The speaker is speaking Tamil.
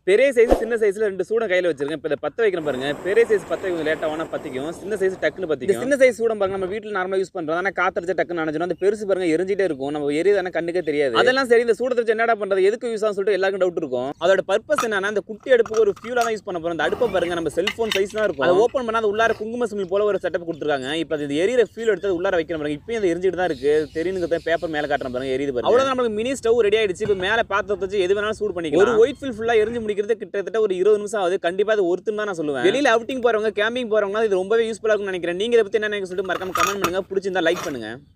பெரிய சைஸ் சின்ன சைஸ்ல ரெண்டு சூடம் கையில வச்சிருக்கேன் இப்போ இதை பத்த வைக்கிறேன் பாருங்க பெரிய சைஸ் பத்த வைக்கும் லேட்டா வேணா பத்திக்கும் சின்ன சைஸ் டக்குன்னு பத்திக்கும் சின்ன சைஸ் சூடம் பாருங்க நம்ம வீட்டில் நார்மலா யூஸ் பண்றோம் ஆனா காத்தடிச்சா டக்குன்னு நினைச்சிடும் அந்த பெருசு பாருங்க எரிஞ்சிட்டே இருக்கும் நம்ம எரியுதானே கண்ணுக்கே தெரியாது அதெல்லாம் சரி இந்த சூடத்தை வச்சு என்னடா பண்றது எதுக்கு யூஸ் ஆகும் சொல்லிட்டு எல்லாருக்கும் டவுட் இருக்கும் அதோட பர்பஸ் என்னன்னா அந்த குட்டி அடுப்புக்கு ஒரு ஃபியூலா தான் யூஸ் பண்ண போறோம் அந்த அடுப்பை பாருங்க நம்ம செல்போன் சைஸ் தான் இருக்கும் அதை ஓப்பன் பண்ணா அது உள்ளார குங்கும சிமிழ் போல ஒரு செட்டப் கொடுத்துருக்காங்க இப்போ அது எரியிற ஃபியூல் எடுத்து அது உள்ளார வைக்கிற பாருங்க இப்பயும் அது எரிஞ்சிட்டு தான் இருக்கு தெரியுங்க பேப்பர் மேல காட்டுற பாருங்க எரியுது பாருங்க அவ்வளவுதான் நமக்கு மினி ஸ்டவ் ரெடி ஆயிடுச்சு இப்போ மேல பாத்திரத்தை வச்சு எது வேணாலும் சூடு பண்ணிக்கலாம் ஒரு ஒயிட் ஃபில் ஃபுல்லா எரிஞ்சு முடிக்கிறது கிட்டத்தட்ட ஒரு இருபது நிமிஷம் ஆகுது கண்டிப்பா அது ஒருத்தன் தான் நான் சொல்லுவேன் வெளியில அவுட்டிங் போறவங்க கேம்பிங் போறவங்க இது ரொம்பவே யூஸ்ஃபுல்லா இருக்கும்னு நினைக்கிறேன் நீங்க இதை பத்தி என்ன நினைக்க சொல்லிட்டு மறக்காம கமெண்ட் பண்ணுங்க பிடிச்சிருந்தா லைக் பண்ணுங்க